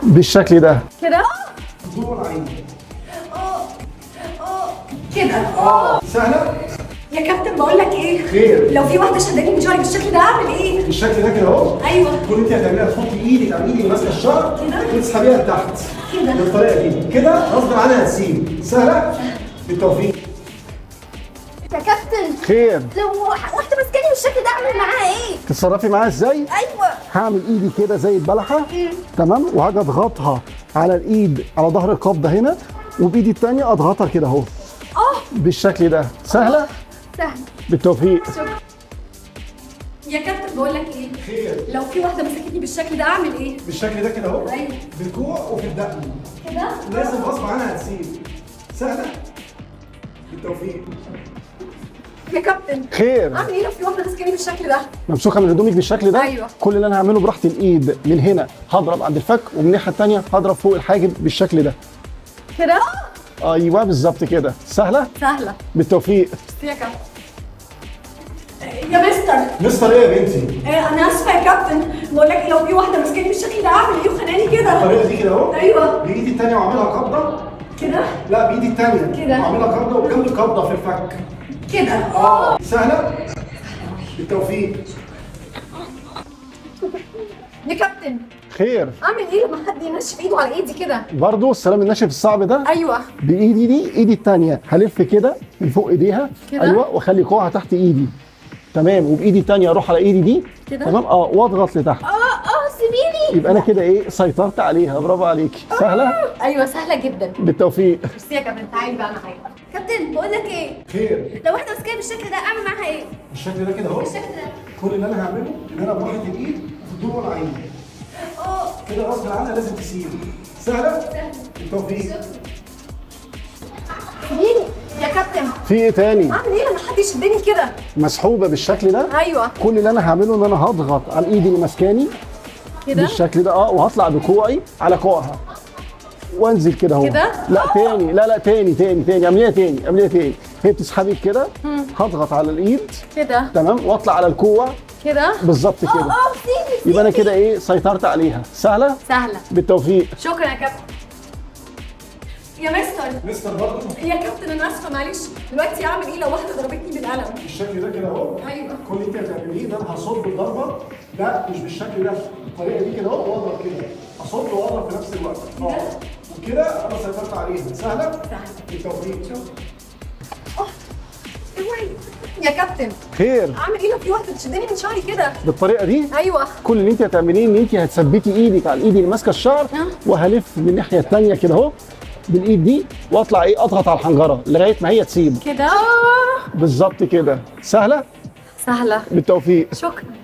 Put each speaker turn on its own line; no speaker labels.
بالشكل ده
كده
دور عين
اه اه كده
اه سهله
يا كابتن بقول لك ايه
خير
لو في واحده شداني من شعري بالشكل ده اعمل ايه
بالشكل ده كده اهو
ايوه
كل انت هتعمليها تحطي ايدك على ايدي اللي ماسكه الشعر
كده.
وتسحبيها لتحت
كده.
بالطريقه دي كده غصب عنها هتسيب سهله بالتوفيق
يا كابتن
خير
لو واحده ماسكاني بالشكل ده اعمل معاها ايه
تتصرفي معاها ازاي
ايوه
هعمل ايدي كده زي البلحه تمام وهاجي اضغطها على الايد على ظهر القبضه هنا وبايدي الثانيه اضغطها كده اهو
اه
بالشكل ده سهله
سهل
بالتوفيق
شكرا يا كابتن بقول لك ايه
خير
لو في واحده مسكتني بالشكل ده اعمل ايه
بالشكل ده كده اهو
ايوه
بالكوع وفي الدقن
كده
لازم غصب عنها هتسيب سهله بالتوفيق
يا كابتن
خير
اعمل ايه لو في واحده مسكاني بالشكل ده
ممسوكه من هدومك بالشكل ده
أيوة.
كل اللي انا هعمله براحه الايد من هنا هضرب عند الفك ومن الناحيه الثانيه هضرب فوق الحاجب بالشكل ده
كده
ايوه بالظبط كده سهله
سهله
بالتوفيق
بس يا كابتن يا مستر
مستر ايه يا بنتي
إيه، انا اسفه يا كابتن بقول لك لو في واحده مسكاني بالشكل ده اعمل ايه وخاناني كده
الطريقه دي كده اهو
ايوه
بايدي الثانيه واعملها قبضه
كده
لا بايدي الثانيه
كده.
واعملها قبضه وجنب القبضه في الفك
كده
اه سهله بالتوفيق
يا كابتن
خير
اعمل ايه لما حد ينشف ايده على ايدي كده
برضو السلام الناشف الصعب ده
ايوه
بايدي دي ايدي الثانيه هلف كده من فوق ايديها
كده؟
ايوه واخلي كوعها تحت ايدي تمام وبايدي الثانيه اروح على ايدي دي
كده؟
تمام اه واضغط لتحت
اه اه سيبيني
يبقى انا كده ايه سيطرت عليها برافو عليكي سهله
ايوه سهله جدا
بالتوفيق
بس يا كابتن تعالي بقى معايا كابتن بقول لك ايه
خير
لو واحده مسكاني بالشكل ده اعمل معاها ايه
بالشكل ده كده اهو
بالشكل ده
كل اللي انا هعمله ان انا براحه الايد في دور العين
اه
كده غصب عنها لازم تسيب سهله
سهل
بالتوفيق
سيبيني يا كابتن
في ايه تاني
اعمل ايه لما حد يشدني كده
مسحوبه بالشكل ده
ايوه
كل اللي انا هعمله ان انا هضغط على الايد اللي ماسكاني
كده
بالشكل ده اه وهطلع بكوعي على كوعها وانزل كده اهو
كده؟
لا تاني لا لا تاني تاني تاني اعمليها تاني اعمليها تاني هي بتسحبي كده هضغط على الايد
كده
تمام واطلع على الكوع
كده
بالظبط
اه
كده
اه سيبي
يبقى انا
سيبي.
كده ايه سيطرت عليها سهله
سهله
بالتوفيق
شكرا يا كابتن يا مستر
مستر برضه
يا كابتن انا اسفه معلش دلوقتي اعمل ايه لو واحده ضربتني بالقلم
بالشكل ده كده اهو
ايوه
كل اللي انت هتعمليه ان انا هصد الضربه لا مش بالشكل ده الطريقه دي كده اهو واضرب كده اصد واضرب في نفس الوقت اه وكده انا سيطرت عليها سهله
سهله
بالتوفيق
اوعي يا كابتن
خير
اعمل ايه لو في واحده بتشدني من شعري كده
بالطريقه دي
ايوه
كل اللي انت هتعمليه ان انت هتثبتي ايدك على الايد اللي ماسكه الشعر
اه.
وهلف من الناحيه الثانيه كده اهو بالايد دي واطلع ايه اضغط على الحنجره لغايه ما هي تسيب
كده
بالظبط كده سهله
سهله
بالتوفيق
شكرا